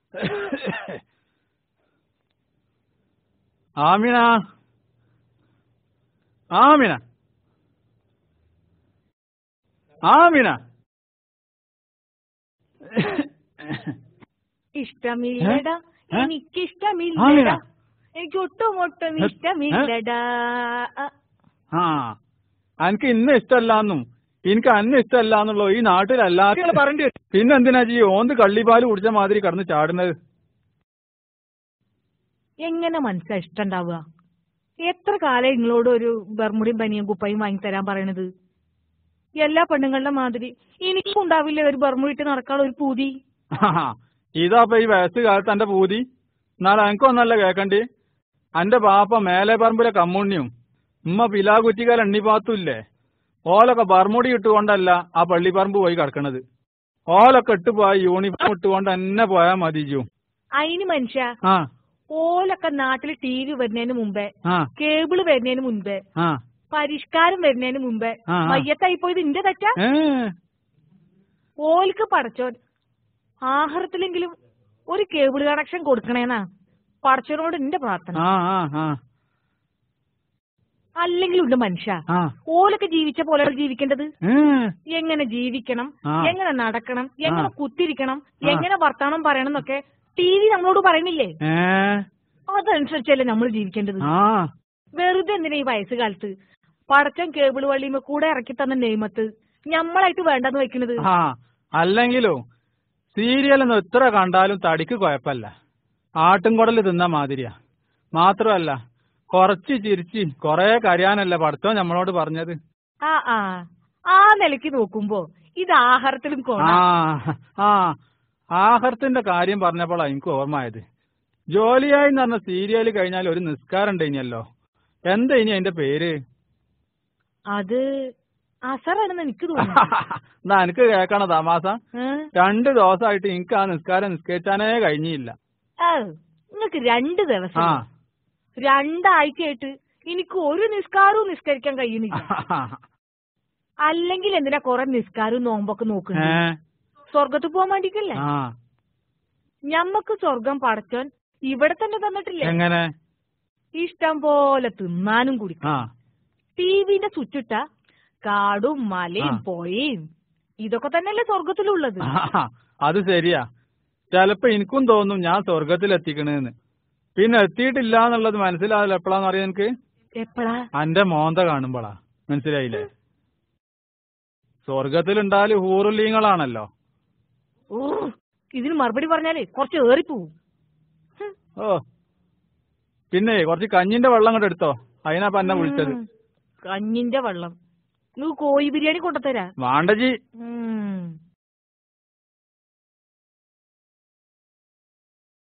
ആമിന ആമിന ആമിന ഇഷ്ടമില്ലടാ ഏ? എനിക്കിഷ്ടമില്ലടാ ആമിന. എനിക്ക് ഒട്ടും ഒട്ടും ഏ? ഇഷ്ടമില്ലടാ ആ അനക്ക് ഇന്ന ഇഷ്ടമല്ലാന്നും എനിക്ക് അന്ന ഇഷ്ടമല്ലാന്നുള്ള ഈ നാട്ടിലല്ലാത്ത പറഞ്ഞു പിന്നെന്തിനാ ജി ഓന്ത് കള്ളിപ്പാല് കുടിച്ച മാതിരി കടന്ന് ചാടുന്നത് എങ്ങനെ മനസ്സാ ഇഷ്ടം ഉണ്ടാവുക എത്ര കാലം നിങ്ങളോട് ഒരു ബർമുടിയും പനിയും കുപ്പയും വാങ്ങിത്തരാൻ പറയണത് എല്ലാ പെണ്ണുങ്ങളുടെ മാതിരി എനിക്കും ഉണ്ടാവില്ലേ ഒരു ബർമുടിയിട്ട് നടക്കാനുള്ള ഒരു പൂതി ആഹാ. ഇതാപ്പ ഈ വയസ്സ് കാലത്ത് എന്റെ പൂതി എന്നാൽ എനിക്കൊന്നല്ല കേക്കണ്ടി എന്റെ ബാപ്പ മേലെ പറമ്പിലെ കമ്മുണ്ണിയും ഉമ്മ പിലാകുറ്റിക്കാൽ എണ്ണിപ്പാത്തുമില്ലേ ഓലൊക്കെ ബർമുടി ഇട്ടുകൊണ്ടല്ല ആ പള്ളിപ്പറമ്പ് പോയി കിടക്കണത് ഓലൊക്കെ ഇട്ട് പോയി യൂണിഫോം ഇട്ടുകൊണ്ട് എന്നെ പോയാ മതി ജൂ അതിന് മനുഷ്യ ആ ഓലൊക്കെ നാട്ടിൽ ടി വി വരുന്നതിന് മുമ്പേ ആ കേബിള് വരുന്നതിന് മുമ്പേ ആ പരിഷ്കാരം വരുന്നതിന് മുമ്പേ ആ, ആ. മയ്യത്തായി പോയത് ഇന്റെ തെറ്റാ ഏ ഓൽക്ക് പടച്ചോൻ ആഹാരത്തിലെങ്കിലും ഒരു കേബിൾ കണക്ഷൻ കൊടുക്കണേന്നാ പടച്ചോനോട് എന്റെ പ്രാർത്ഥന ആ ആ ആ അല്ലെങ്കിൽ ഉണ്ട് മനുഷ്യ ആ ഓലൊക്കെ ജീവിച്ച പോലെ ജീവിക്കേണ്ടത് ഏ എങ്ങനെ ജീവിക്കണം ആ. എങ്ങനെ നടക്കണം എങ്ങനെ ആ. കുത്തിരിക്കണം ആ. എങ്ങനെ വർത്താനം പറയണം എന്നൊക്കെ ടി വി നമ്മളോട് പറയുന്നില്ലേ ഏ അതനുസരിച്ചല്ലേ നമ്മൾ ജീവിക്കേണ്ടത് ആ വെറുതെ എന്തിനാ ഈ വയസ്സുകാലത്ത് പടച്ചൻ കേബിൾ വള്ളിയുമ്പോ കൂടെ ഇറക്കി തന്ന നെയ്മത്ത് ഞമ്മളായിട്ട് വേണ്ടെന്ന് വെക്കണത് ആ അല്ലെങ്കിലോ സീരിയലൊന്നും എത്ര കണ്ടാലും തടിക്ക് കുഴപ്പമില്ല ആട്ടുംകുടല് തിന്ന മാതിരിയാ മാത്രമല്ല കുറച്ച് ചിരിച്ച് കൊറേ കരയാനല്ല പഠിത്തം നമ്മളോട് പറഞ്ഞത് ആ ആ ആ നിലയ്ക്ക് നോക്കുമ്പോ ഇത് ആഹാരത്തിലും ആ കോണ ആ ആഹാരത്തിന്റെ കാര്യം പറഞ്ഞപ്പോഴാ എനിക്ക് ഓർമ്മയായത് ജോലിയായി എന്ന് പറഞ്ഞ സീരിയൽ കഴിഞ്ഞാൽ ഒരു നിസ്കാരം ഉണ്ടല്ലോ എന്താ ഇനി അതിന്റെ പേര് അത് അസറാണെന്ന് എനിക്ക് തോന്നുന്നു എന്നാ എനിക്ക് കേക്കണ തമാസ ഏ? രണ്ട് ദിവസമായിട്ട് എനിക്ക് ആ നിസ്കാരം നിസ്കരിച്ചാനേ കഴിഞ്ഞില്ല ആ, നിങ്ങക്ക് രണ്ട് ദിവസം ആ രണ്ടാഴ്ചയായിട്ട് എനിക്ക് ഒരു നിസ്കാരവും നിസ്കരിക്കാൻ കഴിയുന്നില്ല അല്ലെങ്കിൽ എന്തിനാ കുറെ നിസ്കാരവും നോമ്പൊക്കെ ഏ നോക്കുന്നത് സ്വർഗത്ത് പോകാൻ വേണ്ടിട്ടല്ലേ ആ ഞമ്മക്ക് സ്വർഗം പടച്ചോൻ ഇവിടെ തന്നെ തന്നിട്ടില്ലേ എങ്ങനെ ഇഷ്ടം പോലെ തിന്നാനും കുടിക്കും ആ ടിവിന്റെ സ്വിച്ചിട്ട കാടും മലയും ആ. പുഴയും ഇതൊക്കെ തന്നെയല്ലേ സ്വർഗത്തിലുള്ളത് ആ, അത് ശരിയാ ചെലപ്പോ എനിക്കും തോന്നും ഞാൻ സ്വർഗത്തിൽ എത്തിക്കണേന്ന് പിന്നെ എത്തിയിട്ടില്ല എന്നുള്ളത് മനസ്സിലാവില്ല എപ്പോഴാന്ന് അറിയാം എനിക്ക് എപ്പളാ അന്റെ മോന്ത കാണുമ്പോളാ മനസ്സിലായില്ലേ സ്വർഗത്തിലുണ്ടാല് ഹൂറുല്ലീങ്ങളാണല്ലോ ഓ ഇതിന് മറുപടി പറഞ്ഞാലേ കുറച്ച് ഏറിപ്പോവും ഹും. ഓ പിന്നെ കുറച്ച് കഞ്ഞിന്റെ വെള്ളം കൊണ്ട് എടുത്തോ അതിനാ പന്നെ വിളിച്ചത് ഉം. കഞ്ഞിന്റെ വെള്ളം നിങ്ങൾക്ക് കോഴി ബിരിയാണി കൊണ്ടുതരാ വാണ്ടജി ഉം